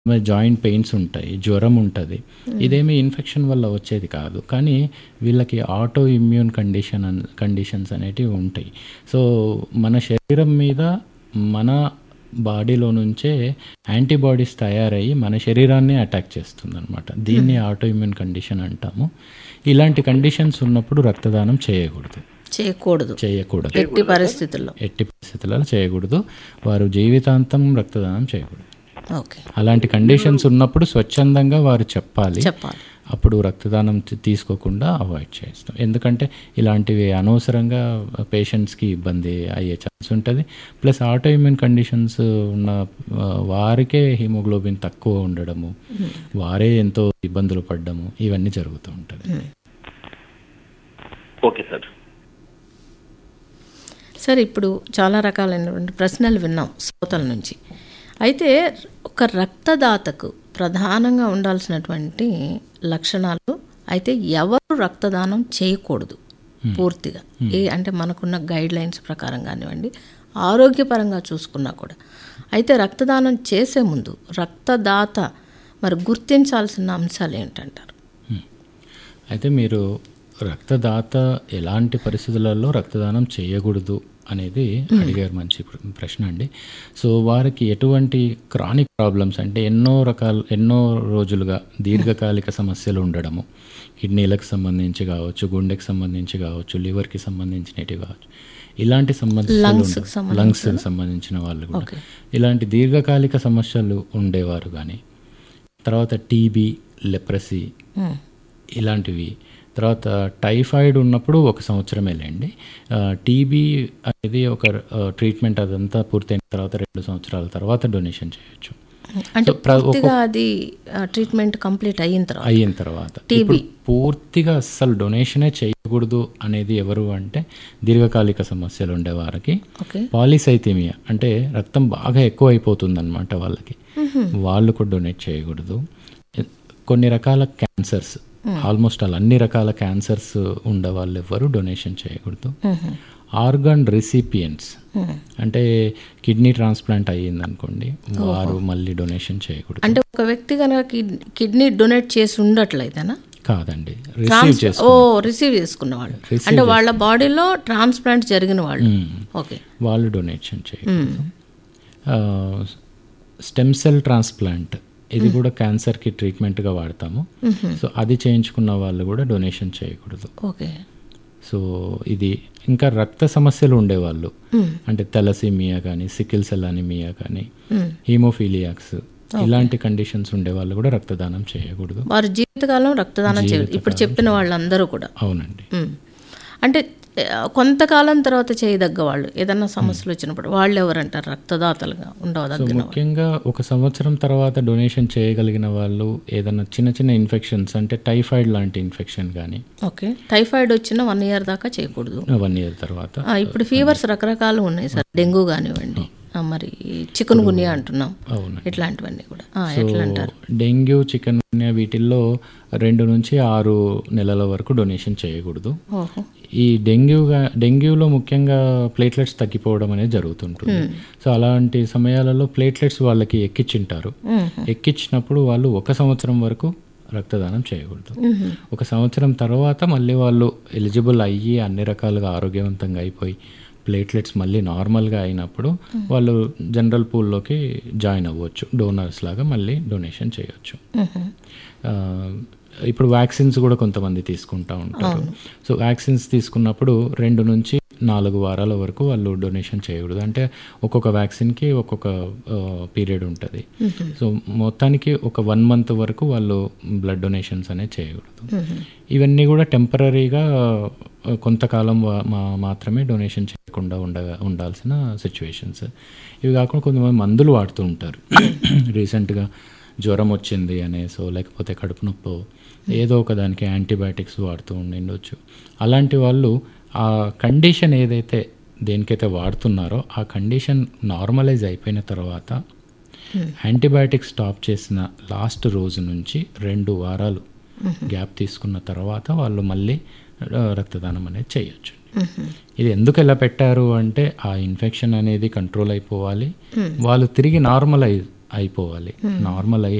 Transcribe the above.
Joint pains ఉంటాయి జ్వరం ఉంటుంది ఇదేమీ ఇన్ఫెక్షన్ వల్ల వచ్చేది కాదు కానీ వీళ్ళకి autoimmune condition and conditions అనేటివి ఉంటాయి సో మన శరీరం మీద మన బాడీలో నుంచే యాంటీబాడీస్ తయారయ్యి మన శరీరాన్ని అటాక్ చేస్తుంది అనమాట దీన్ని ఆటో ఇమ్యూన్ కండిషన్ అంటాము ఇలాంటి కండిషన్స్ ఉన్నప్పుడు రక్తదానం చేయకూడదు చేయకూడదు చేయకూడదు ఎట్టి పరిస్థితుల్లో ఎట్టి పరిస్థితులలో చేయకూడదు వారు జీవితాంతం రక్తదానం చేయకూడదు ఓకే అలాంటి కండిషన్స్ ఉన్నప్పుడు స్వచ్ఛందంగా వారు చెప్పాలి చెప్పాలి అప్పుడు రక్తదానం తీ- తీసుకోకుండా అవాయిడ్ చేస్తాం ఎందుకంటే ఇలాంటివి అనవసరంగా పేషెంట్స్కి ఇబ్బంది అయ్యే ఛాన్స్ ఉంటుంది ప్లస్ ఆటో ఇమ్యూన్ కండిషన్స్ ఉన్న ఆ, వారికే హిమోగ్లోబిన్ తక్కువ ఉండడము వారే ఎంతో ఇబ్బందులు పడ్డము ఇవన్నీ జరుగుతూ ఉంటుంది ఓకే సార్ సార్ ఇప్పుడు చాలా రకాలైనటువంటి ప్రశ్నలు విన్నాం శ్రోతల నుంచి అయితే ఒక రక్తదాతకు ప్రధానంగా ఉండాల్సినటువంటి లక్షణాలు అయితే ఎవరు రక్తదానం చేయకూడదు పూర్తిగా ఏ అంటే మనకున్న గైడ్ లైన్స్ ప్రకారం కానివ్వండి ఆరోగ్యపరంగా చూసుకున్నా కూడా అయితే రక్తదానం చేసే ముందు రక్తదాత మరి గుర్తించాల్సిన అంశాలు ఏంటంటారు అయితే మీరు రక్తదాత ఎలాంటి పరిస్థితులలో రక్తదానం చేయకూడదు అనేది అడిగారు మంచి ప్ర- ప్రశ్న అండి సో వారికి ఎటువంటి క్రానిక్ ప్రాబ్లమ్స్ అంటే ఎన్నో రకాల ఎన్నో రోజులుగా దీర్ఘకాలిక సమస్యలు ఉండడము కిడ్నీలకు సంబంధించి కావచ్చు గుండెకి సంబంధించి కావచ్చు లివర్కి సంబంధించినవి కావచ్చు ఇలాంటి సమస్యలు Lungs కి ఉండ- లంగ్స్ సంబంధించిన వాళ్ళు కూడా ఇలాంటి దీర్ఘకాలిక సమస్యలు ఉండేవారు కానీ తర్వాత టీబీ లెప్రసీ ఇలాంటివి తర్వాత టైఫాయిడ్ ఉన్నప్పుడు ఒక సంవత్సరమే లేండి టీబీ అనేది ఒక ట్రీట్మెంట్ అదంతా పూర్తయిన తర్వాత రెండు సంవత్సరాల తర్వాత డొనేషన్ చేయొచ్చు అంటే ప్ర- పూర్తిగా అది ట్రీట్మెంట్ కంప్లీట్ అయిన తర్వాత అయిన తర్వాత ఇప్పుడు పూర్తిగా అస్సలు డొనేషనే చేయకూడదు అనేది ఎవరు అంటే దీర్ఘకాలిక సమస్యలు ఉండే వారికి ఓకే పాలిసైథీమియా అంటే రక్తం బాగా ఎక్కువ అయిపోతుంది అనమాట వాళ్ళకి వాళ్ళు కూడా డొనేట్ చేయకూడదు కొన్ని రకాల క్యాన్సర్స్ ఆల్మోస్ట్ అలా అన్ని రకాల క్యాన్సర్స్ ఉండే వాళ్ళు ఎవరు డొనేషన్ చేయకూడదు ఆర్గాన్ రిసిపియన్స్ అంటే కిడ్నీ ట్రాన్స్ప్లాంట్ అయ్యింది అనుకోండి వారు మళ్ళీ డొనేషన్ చేయకూడదు అంటే ఒక వ్యక్తి కనుక కిడ్నీ డొనేట్ చేసి ఉండట్లయితేనా కాదండి రిసీవ్ చేసు ఓ రిసీవ్ చేసుకున్న వాళ్ళు అంటే వాళ్ళ బాడీలో ట్రాన్స్ప్లాంట్ జరిగిన వాళ్ళు ఓకే వాళ్ళు డొనేషన్ చేయకూడదు స్టెమ్ సెల్ ట్రాన్స్ప్లాంట్ ఇది కూడా క్యాన్సర్కి ట్రీట్మెంట్గా వాడతాము సో అది చేయించుకున్న వాళ్ళు కూడా డొనేషన్ చేయకూడదు ఓకే సో ఇది ఇంకా రక్త సమస్యలు ఉండేవాళ్ళు అంటే తెలసీమియా కానీ సికిల్ సెల్ అనిమియా కానీ హీమోఫీలియాక్స్ ఇలాంటి కండిషన్స్ ఉండే వాళ్ళు కూడా రక్తదానం చేయకూడదు వారు జీవితకాలం రక్తదానం చేయరు ఇప్పుడు చెప్పిన వాళ్ళందరూ కూడా అవునండి ఉమ్. అంటే ఆ, కొంతకాలం తర్వాత చేయదగ్గ వాళ్ళు ఏదన్నా సమస్యలు వచ్చినప్పుడు వాళ్ళు ఎవరంటారు రక్తదాతలుగా ఉండవదగిన వాళ్ళు ముఖ్యంగా ఒక సంవత్సరం తర్వాత డొనేషన్ చేయగలిగిన వాళ్ళు ఏదైనా చిన్న చిన్న ఇన్ఫెక్షన్స్ అంటే టైఫాయిడ్ లాంటి ఇన్ఫెక్షన్ కానీ ఓకే టైఫాయిడ్ వచ్చిన వన్ ఇయర్ దాకా చేయకూడదు వన్ ఇయర్ తర్వాత ఆ, ఇప్పుడు ఫీవర్స్ రకరకాలు ఉన్నాయి సార్ డెంగ్యూ కానివ్వండి ఆ, మరి చికెన్ గున్యా అంటున్నాం అవునండి ఇట్లాంటివన్నీ కూడా ఆ, ఎట్లా అంటారు డెంగ్యూ చికెన్ వీటిల్లో రెండు నుంచి ఆరు నెలల వరకు డొనేషన్ చేయకూడదు ఓహో ఈ డెంగ్యూగా డెంగ్యూలో ముఖ్యంగా ప్లేట్లెట్స్ తగ్గిపోవడం అనేది జరుగుతుంటుంది సో అలాంటి సమయాలలో ప్లేట్లెట్స్ వాళ్ళకి ఎక్కించింటారు ఎక్కించినప్పుడు వాళ్ళు ఒక సంవత్సరం వరకు రక్తదానం చేయకూడదు ఒక సంవత్సరం తర్వాత మళ్ళీ వాళ్ళు ఎలిజిబుల్ అయ్యి అన్ని రకాలుగా ఆరోగ్యవంతంగా అయిపోయి ప్లేట్లెట్స్ మళ్ళీ నార్మల్గా అయినప్పుడు వాళ్ళు జనరల్ పూల్లోకి జాయిన్ అవ్వచ్చు డోనర్స్ లాగా మళ్ళీ డొనేషన్ చేయొచ్చు ఆ, ఇప్పుడు వ్యాక్సిన్స్ కూడా కొంతమంది తీసుకుంటా ఉంటారు సో వ్యాక్సిన్స్ తీసుకున్నప్పుడు రెండు నుంచి నాలుగు వారాల వరకు వాళ్ళు డొనేషన్ చేయకూడదు అంటే ఒక్కొక్క వ్యాక్సిన్కి ఒక్కొక్క పీరియడ్ ఉంటుంది సో మొత్తానికి ఒక వన్ మంత్ వరకు వాళ్ళు బ్లడ్ డొనేషన్స్ అనేది చేయకూడదు ఇవన్నీ కూడా టెంపరీగా కొంతకాలం వా- మా- మాత్రమే డొనేషన్ చేయకుండా ఉండ ఉండాల్సిన సిచ్యువేషన్స్ ఇవి కాకుండా కొంతమంది మందులు వాడుతూ ఉంటారు రీసెంట్గా జ్వరం వచ్చింది అనేసో లేకపోతే కడుపు నొప్పో ఏదో ఒక దానికి యాంటీబయాటిక్స్ వాడుతూ ఉండిండొచ్చు అలాంటి వాళ్ళు ఆ కండిషన్ ఏదైతే దేనికైతే వాడుతున్నారో ఆ కండిషన్ నార్మలైజ్ అయిపోయిన తర్వాత యాంటీబయాటిక్ స్టాప్ చేసిన లాస్ట్ రోజు నుంచి రెండు వారాలు గ్యాప్ తీసుకున్న తర్వాత వాళ్ళు మళ్ళీ ఆ, రక్తదానం అనేది చేయొచ్చు ఇది ఎందుకు ఎలా పెట్టారు అంటే ఆ ఇన్ఫెక్షన్ అనేది కంట్రోల్ అయిపోవాలి వాళ్ళు తిరిగి నార్మలైజ్ అయిపోవాలి నార్మల్ అయ్యి